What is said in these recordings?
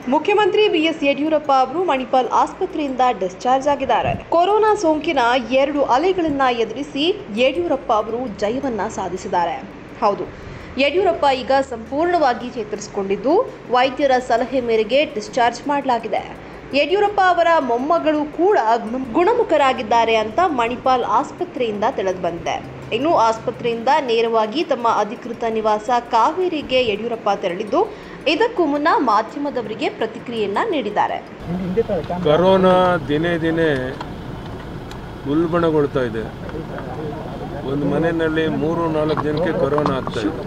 ಮುಖ್ಯಮಂತ್ರಿ ಬಿಎಸ್ ಯಡಿಯೂರಪ್ಪ ಅವರು ಮಣಿಪಾಲ್ ಆಸ್ಪತ್ರೆಯಿಂದ ಡಿಸ್ಚಾರ್ಜ್ ಆಗಿದ್ದಾರೆ ಕೊರೋನಾ ಸೋಂಕಿನ ಎರಡು ಅಲೆಗಳನ್ನ ಎದುರಿಸಿ ಯಡಿಯೂರಪ್ಪ ಅವರು ಜಯವನ್ನ ಸಾಧಿಸಿದ್ದಾರೆ ಹೌದು ಯಡಿಯೂರಪ್ಪ ಈಗ ಸಂಪೂರ್ಣವಾಗಿ ಚೇತರಿಸಿಕೊಂಡಿದ್ದು ವೈದ್ಯರ ಸಲಹೆ ಮೇರೆಗೆ ಡಿಸ್ಚಾರ್ಜ್ ಮಾಡಲಾಗಿದೆ ಯಡಿಯೂರಪ್ಪ ಅವರ ಮೊಮ್ಮಗಳು ಕೂಡ ಗುಣ- ಗುಣಮುಖರಾಗಿದ್ದಾರೆ ಅಂತ ಮಣಿಪಾಲ್ ಆಸ್ಪತ್ರೆಯಿಂದ ತಿಳಿದು ಬಂದಿದೆ ಇನ್ನು ಆಸ್ಪತ್ರೆಯಿಂದ ನೇರವಾಗಿ ತಮ್ಮ ಅಧಿಕೃತ ನಿವಾಸ ಕಾವೇರಿಗೆ ಯಡಿಯೂರಪ್ಪ ತೆರಳಿದ್ದು ಇದಕ್ಕೂ ಮುನ್ನ ಮಾಧ್ಯಮದವರಿಗೆ ಪ್ರತಿಕ್ರಿಯೆಯನ್ನ ನೀಡಿದ್ದಾರೆ ಕರೋನಾ ದಿನೇ ದಿನೇ ಉಲ್ಬಣಗೊಳ್ತಾ ಇದೆ ಒಂದು ಮನೆಯಲ್ಲಿ ಮೂರು ನಾಲ್ಕು ಜನಕ್ಕೆ ಕೊರೋನಾ ಆಗ್ತಾ ಇದೆ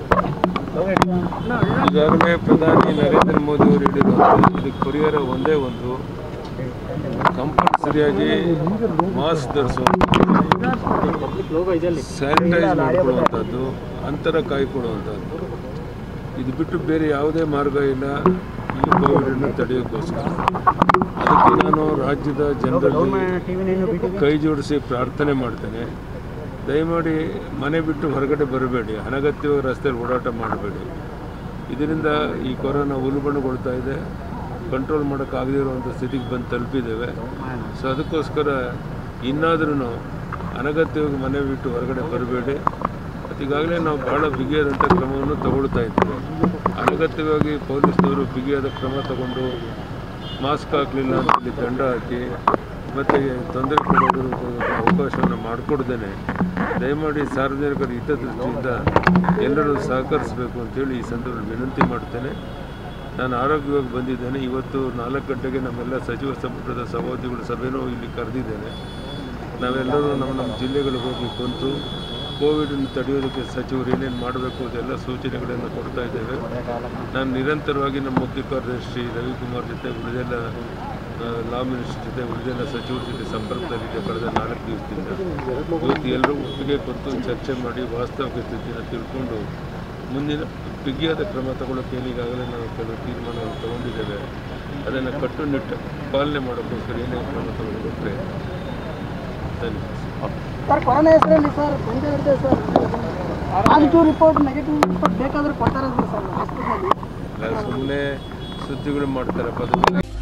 ಈಗಾಗಲೇ ಪ್ರಧಾನಿ ನರೇಂದ್ರ ಮೋದಿ ಅವರು ಹೇಳಿರುವಂತೆ ಇದಕ್ಕೆ ಪರಿಹಾರ ಒಂದೇ ಒಂದು ಕಂಪಲ್ಸರಿಯಾಗಿ ಮಾಸ್ಕ್ ಧರಿಸುವಂಥದ್ದು ಸ್ಯಾನಿಟೈಸ್ ಮಾಡಿಕೊಳ್ಳುವಂಥದ್ದು ಅಂತರ ಕಾಯ್ಕೊಳ್ಳುವಂಥದ್ದು ಇದು ಬಿಟ್ಟು ಬೇರೆ ಯಾವುದೇ ಮಾರ್ಗ ಇಲ್ಲ ಈ ಕೋವಿಡನ್ನು ತಡೆಯೋಕ್ಕೋಸ್ಕರ ಅದಕ್ಕೆ ನಾನು ರಾಜ್ಯದ ಜನರಲ್ಲಿ ಕೈ ಜೋಡಿಸಿ ಪ್ರಾರ್ಥನೆ ಮಾಡ್ತೇನೆ ದಯಮಾಡಿ ಮನೆ ಬಿಟ್ಟು ಹೊರಗಡೆ ಬರಬೇಡಿ ಅನಗತ್ಯವಾಗಿ ರಸ್ತೆಯಲ್ಲಿ ಓಡಾಟ ಮಾಡಬೇಡಿ ಇದರಿಂದ ಈ ಕೊರೋನಾ ಉಲ್ಬಣಗೊಳ್ತಾ ಇದೆ ಕಂಟ್ರೋಲ್ ಮಾಡೋಕ್ಕಾಗದೇ ಇರುವಂಥ ಸ್ಥಿತಿಗೆ ಬಂದು ತಲುಪಿದ್ದೇವೆ ಸೊ ಅದಕ್ಕೋಸ್ಕರ ಇನ್ನಾದ್ರೂ ಅನಗತ್ಯವಾಗಿ ಮನೆ ಬಿಟ್ಟು ಹೊರಗಡೆ ಬರಬೇಡಿ ಮತ್ತು ಈಗಾಗಲೇ ನಾವು ಬಹಳ ಬಿಗಿಯಾದಂಥ ಕ್ರಮವನ್ನು ತಗೊಳ್ತಾ ಇದ್ದೇವೆ ಅನಗತ್ಯವಾಗಿ ಪೊಲೀಸ್ನವರು ಬಿಗಿಯಾದ ಕ್ರಮ ತಗೊಂಡು ಮಾಸ್ಕ್ ಹಾಕಲಿಲ್ಲ ಅಂತೇಳಿ ದಂಡ ಹಾಕಿ ಮತ್ತು ತೊಂದರೆ ಕೊಡೋದಕ್ಕೆ ಅವಕಾಶವನ್ನು ಮಾಡಿಕೊಡ್ದೇನೆ ದಯಮಾಡಿ ಸಾರ್ವಜನಿಕರ ಹಿತದೃಷ್ಟಿಯಿಂದ ಎಲ್ಲರೂ ಸಹಕರಿಸಬೇಕು ಅಂತೇಳಿ ಈ ಸಂದರ್ಭದಲ್ಲಿ ವಿನಂತಿ ಮಾಡ್ತೇನೆ ನಾನು ಆರೋಗ್ಯವಾಗಿ ಬಂದಿದ್ದೇನೆ ಇವತ್ತು ನಾಲ್ಕು ಗಂಟೆಗೆ ನಮ್ಮೆಲ್ಲ ಸಚಿವ ಸಂಪುಟದ ಸಹೋದ್ಯೋಗಿಗಳ ಸಭೆನೂ ಇಲ್ಲಿ ಕರೆದಿದ್ದೇನೆ ನಾವೆಲ್ಲರೂ ನಮ್ಮ ನಮ್ಮ ಜಿಲ್ಲೆಗಳಿಗೆ ಹೋಗಿ ಕುಂತು ಕೋವಿಡನ್ನು ತಡೆಯೋದಕ್ಕೆ ಸಚಿವರು ಏನೇನು ಮಾಡಬೇಕು ಅದೆಲ್ಲ ಸೂಚನೆಗಳನ್ನು ಕೊಡ್ತಾ ಇದ್ದೇವೆ ನಾನು ನಿರಂತರವಾಗಿ ನಮ್ಮ ಮುಖ್ಯ ಕಾರ್ಯದರ್ಶಿ ರವಿಕುಮಾರ್ ಜೊತೆ ಉಳಿದೆಲ್ಲ ಆ, ಲಾ ಮಿನಿಸ್ಟರ್ ಜೊತೆ ಉಳಿದೆಲ್ಲ ಸಚಿವರ ಜೊತೆ ಸಂಪರ್ಕದಲ್ಲಿದೆ ಕಳೆದ ನಾಲ್ಕು ದಿವಸದಿಂದ ಇವತ್ತು ಎಲ್ಲರೂ ಒಟ್ಟಿಗೆ ಕುಂತು ಚರ್ಚೆ ಮಾಡಿ ವಾಸ್ತವಿಕ ಸ್ಥಿತಿಯನ್ನು ತಿಳ್ಕೊಂಡು ಮುಂದಿನ ಬಿಗಿಯಾದ ಕ್ರಮ ತಗೊಳ್ಳೋಕೆ ಈಗಾಗಲೇ ನಾವು ಕೆಲವು ತೀರ್ಮಾನವನ್ನು ತಗೊಂಡಿದ್ದೇವೆ ಅದನ್ನು ಕಟ್ಟುನಿಟ್ಟು ಪಾಲನೆ ಮಾಡೋಕ್ಕೋಸ್ಕರ ಏನೇನು ಕ್ರಮ ತಗೊಳ್ಕೊಟ್ರೆ ಧನ್ಯವಾದ ಸರ್ ಕೊರೋನಾ ಹೆಸರಲ್ಲಿ ಸರ್ ಬಂದೇ ಇರುತ್ತೆ sir positive report negative report ಬೇಕಾದ್ರೆ ಕೊಡ್ತಾರೆ ಸರ್ ಹಾಸ್ಪಿಟಲಲ್ಲಿ ಸುಮ್ಮನೆ ಸುದ್ದಿಗಳು ಮಾಡ್ತಾರಪ್ಪ ಅದು